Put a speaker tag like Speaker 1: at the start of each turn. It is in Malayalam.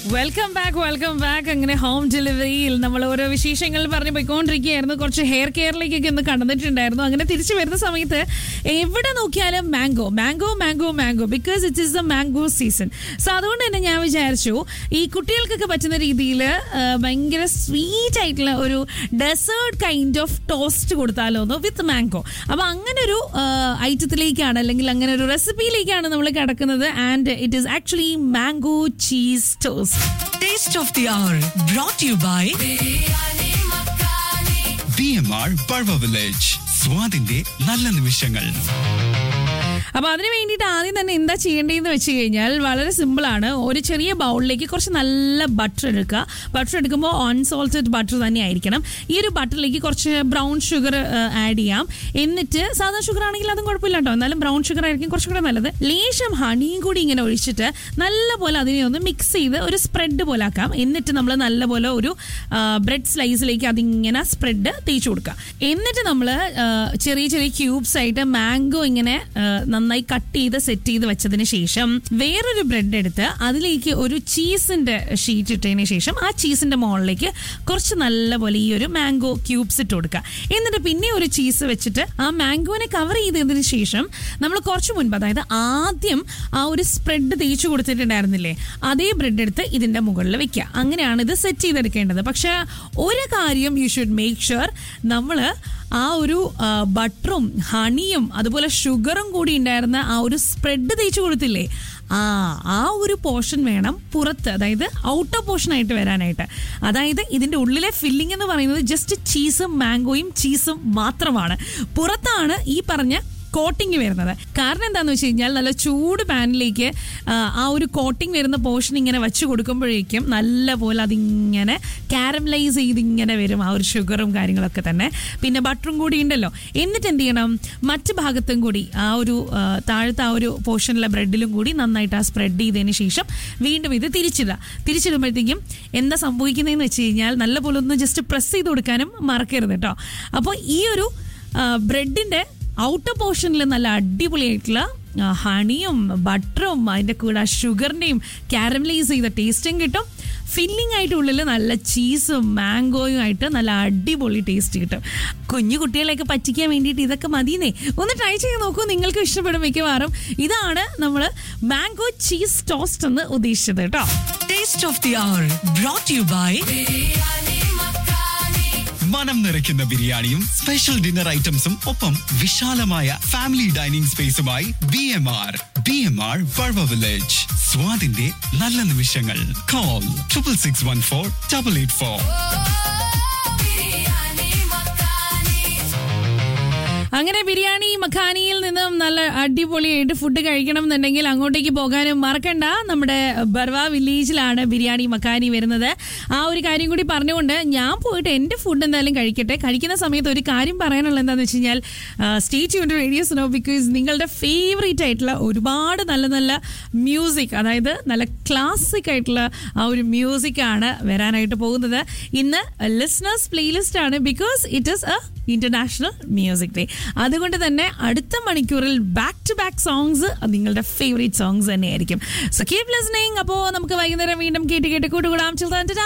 Speaker 1: വെൽക്കം ബാക്ക് വെൽക്കം ബാക്ക് അങ്ങനെ ഹോം ഡെലിവറിയിൽ നമ്മൾ ഓരോ വിശേഷങ്ങൾ പറഞ്ഞ് പോയിക്കൊണ്ടിരിക്കുകയായിരുന്നു കുറച്ച് ഹെയർ കെയറിലേക്കൊക്കെ ഒന്ന് കടന്നിട്ടുണ്ടായിരുന്നു അങ്ങനെ തിരിച്ചു വരുന്ന സമയത്ത് എവിടെ നോക്കിയാലും mango mango mango mango because it is a mango season so അതുകൊണ്ട് തന്നെ ഞാൻ വിചാരിച്ചു ഈ കുട്ടികൾക്കൊക്കെ പറ്റുന്ന രീതിയിൽ ഭയങ്കര സ്വീറ്റ് ആയിട്ടുള്ള ഒരു ഡെസേർട്ട് കൈൻഡ് ഓഫ് ടോസ്റ്റ് കൊടുത്താലോ എന്ന് വിത്ത് മാംഗോ അപ്പൊ അങ്ങനെ ഒരു ഐറ്റത്തിലേക്കാണ് അല്ലെങ്കിൽ അങ്ങനെ ഒരു റെസിപ്പിയിലേക്കാണ് നമ്മൾ കിടക്കുന്നത് and it is actually mango cheese toast
Speaker 2: Taste of the Hour brought to you by
Speaker 3: B M R Balwa village സ്വാദിന്റെ നല്ല നിമിഷങ്ങൾ
Speaker 1: അപ്പൊ അതിന് വേണ്ടിയിട്ട് ആദ്യം തന്നെ എന്താ ചെയ്യേണ്ടതെന്ന് വെച്ച് കഴിഞ്ഞാൽ വളരെ സിമ്പിൾ ആണ് ഒരു ചെറിയ ബൗളിലേക്ക് കുറച്ച് നല്ല ബട്ടർ എടുക്കുക ബട്ടർ എടുക്കുമ്പോൾ അൺസോൾട്ടഡ് ബട്ടർ തന്നെ ആയിരിക്കണം ഈ ഒരു ബട്ടറിലേക്ക് കുറച്ച് ബ്രൗൺ ഷുഗർ ആഡ് ചെയ്യാം എന്നിട്ട് സാധാരണ ഷുഗർ ആണെങ്കിൽ അതും കുഴപ്പമില്ല കേട്ടോ എന്നാലും ബ്രൗൺ ഷുഗർ ആയിരിക്കും കുറച്ചും കൂടെ നല്ലത് ലേശം ഹണിയും കൂടി ഇങ്ങനെ ഒഴിച്ചിട്ട് നല്ലപോലെ അതിനെ ഒന്ന് മിക്സ് ചെയ്ത് ഒരു സ്പ്രെഡ് പോലെ ആക്കാം എന്നിട്ട് നമ്മൾ നല്ലപോലെ ഒരു ബ്രെഡ് സ്ലൈസിലേക്ക് അതിങ്ങനെ സ്പ്രെഡ് തേച്ച് കൊടുക്കുക എന്നിട്ട് നമ്മൾ ചെറിയ ചെറിയ ക്യൂബ്സ് ആയിട്ട് മാംഗോ ഇങ്ങനെ ആ, നന്നായി കട്ട് ചെയ്ത് സെറ്റ് ചെയ്ത് വെച്ചതിന് ശേഷം വേറൊരു ബ്രെഡ് എടുത്ത് അതിലേക്ക് ഒരു ചീസിന്റെ ഷീറ്റ് ഇട്ടതിന് ശേഷം ആ ചീസിന്റെ മുകളിലേക്ക് കുറച്ച് നല്ലപോലെ ഈ ഒരു മാംഗോ ക്യൂബ്സ് ഇട്ട് കൊടുക്കുക എന്നിട്ട് പിന്നെ ഒരു ചീസ് വെച്ചിട്ട് ആ മാംഗോനെ കവർ ചെയ്തതിന് ശേഷം നമ്മൾ കുറച്ച് മുൻപ് അതായത് ആദ്യം ആ ഒരു സ്പ്രെഡ് തേച്ച് കൊടുത്തിട്ടുണ്ടായിരുന്നില്ലേ അതേ ബ്രെഡ് എടുത്ത് ഇതിന്റെ മുകളിൽ വെക്കുക അങ്ങനെയാണ് ഇത് സെറ്റ് ചെയ്തെടുക്കേണ്ടത് പക്ഷെ ഒരു കാര്യം യു ഷുഡ് മേക്ക് ഷുവർ നമ്മൾ ആ ഒരു ആ, ബട്ടറും ഹണിയും അതുപോലെ ഷുഗറും കൂടി ഉണ്ടായിരുന്ന ആ ഒരു സ്പ്രെഡ് തേച്ച് കൊടുത്തില്ലേ ആ ആ ഒരു പോർഷൻ വേണം പുറത്ത് അതായത് ഔട്ടർ പോർഷൻ ആയിട്ട് വരാനായിട്ട് അതായത് ഇതിന്റെ ഉള്ളിലെ ഫില്ലിംഗ് എന്ന് പറയുന്നത് ജസ്റ്റ് ചീസും മാംഗോയും ചീസും മാത്രമാണ് പുറത്താണ് ഈ പറഞ്ഞ കോട്ടിങ് വരുന്നത് കാരണം എന്താണെന്ന് വെച്ച് കഴിഞ്ഞാൽ നല്ല ചൂട് പാനിലേക്ക് ആ, ആ ഒരു കോട്ടിങ് വരുന്ന പോർഷൻ ഇങ്ങനെ വെച്ച് കൊടുക്കുമ്പോഴേക്കും നല്ല പോലെ അതിങ്ങനെ കാരമലൈസ് ചെയ്ത് ഇങ്ങനെ വരും ആ ഒരു ഷുഗറും കാര്യങ്ങളൊക്കെ തന്നെ പിന്നെ ബട്ടറും കൂടി ഉണ്ടല്ലോ എന്നിട്ട് എന്ത് ചെയ്യണം മറ്റ് ഭാഗത്തും കൂടി ആ ഒരു ആ, താഴത്തെ ആ ഒരു പോർഷനിലെ ബ്രെഡിലും കൂടി നന്നായിട്ട് ആ സ്പ്രെഡ് ചെയ്തതിന് ശേഷം വീണ്ടും ഇത് തിരിച്ചിടുക തിരിച്ചിടുമ്പോഴത്തേക്കും എന്താ സംഭവിക്കുന്നതെന്ന് വെച്ച് കഴിഞ്ഞാൽ നല്ലപോലെ ഒന്ന് ജസ്റ്റ് പ്രസ് ചെയ്ത് കൊടുക്കാനും മറക്കരുത് കേട്ടോ അപ്പോൾ ഈ ഒരു ബ്രെഡിന്റെ ഔട്ടർ പോർഷനിൽ നല്ല അടിപൊളിയായിട്ടുള്ള ആ, ഹണിയും ബട്ടറും അതിൻ്റെ കൂടെ ഷുഗറിൻ്റെയും കാരമലൈസ് ചെയ്ത ടേസ്റ്റും കിട്ടും ഫില്ലിംഗ് ആയിട്ട് ഉള്ളിൽ നല്ല ചീസും മാംഗോയും ആയിട്ട് നല്ല അടിപൊളി ടേസ്റ്റ് കിട്ടും കുഞ്ഞു കുട്ടികളെയൊക്കെ പറ്റിക്കാൻ വേണ്ടിയിട്ട് ഇതൊക്കെ മതിയെന്നേ ഒന്ന് ട്രൈ ചെയ്ത് നോക്കൂ നിങ്ങൾക്ക് ഇഷ്ടപ്പെടും മിക്കവാറും ഇതാണ് നമ്മൾ മാംഗോ ചീസ് ടോസ്റ്റ് എന്ന് ഉദ്ദേശിച്ചത് കേട്ടോ
Speaker 2: Taste of the Hour brought to you by
Speaker 3: മനം നിറയ്ക്കുന്ന ബിരിയാണിയും സ്പെഷ്യൽ ഡിന്നർ ഐറ്റംസും ഒപ്പം വിശാലമായ ഫാമിലി ഡൈനിങ് സ്പേസുമായി B M R B M R Balwa village സ്വാദിന്റെ നല്ല നിമിഷങ്ങൾ call triple six one four double eight four
Speaker 1: അങ്ങനെ ബിരിയാണി മഖാനിയിൽ നിന്നും നല്ല അടിപൊളിയായിട്ട് ഫുഡ് കഴിക്കണം എന്നുണ്ടെങ്കിൽ അങ്ങോട്ടേക്ക് പോകാനും മറക്കണ്ട നമ്മുടെ ബർവ വില്ലേജിലാണ് ബിരിയാണി മഖാനി വരുന്നത് ആ ഒരു കാര്യം കൂടി പറഞ്ഞുകൊണ്ട് ഞാൻ പോയിട്ട് എൻ്റെ ഫുഡ് എന്തായാലും കഴിക്കട്ടെ കഴിക്കുന്ന സമയത്ത് ഒരു കാര്യം പറയാനുള്ളത് എന്താണെന്ന് വെച്ച് കഴിഞ്ഞാൽ state unit radios no because നിങ്ങളുടെ ഫേവറേറ്റ് ആയിട്ടുള്ള ഒരുപാട് നല്ല നല്ല മ്യൂസിക് അതായത് നല്ല ക്ലാസിക് ആയിട്ടുള്ള ആ ഒരു മ്യൂസിക് ആണ് വരാനായിട്ട് പോകുന്നത് ഇന്ന് ലിസ്ണേഴ്സ് പ്ലേലിസ്റ്റ് ആണ് because it is a international music day അതുകൊണ്ട് തന്നെ അടുത്ത മണിക്കൂറിൽ ബാക്ക് ടു ബാക്ക് സോങ്സ് നിങ്ങളുടെ ഫേവറേറ്റ് സോങ്സ് തന്നെയായിരിക്കും സോ കീപ് ലിസ്ണിംഗ് അപ്പോൾ നമുക്ക് വൈകുന്നേരം വീണ്ടും കേട്ട് കേട്ട് കൂട്ടുകൂടാം ചിൽഡ്രൻ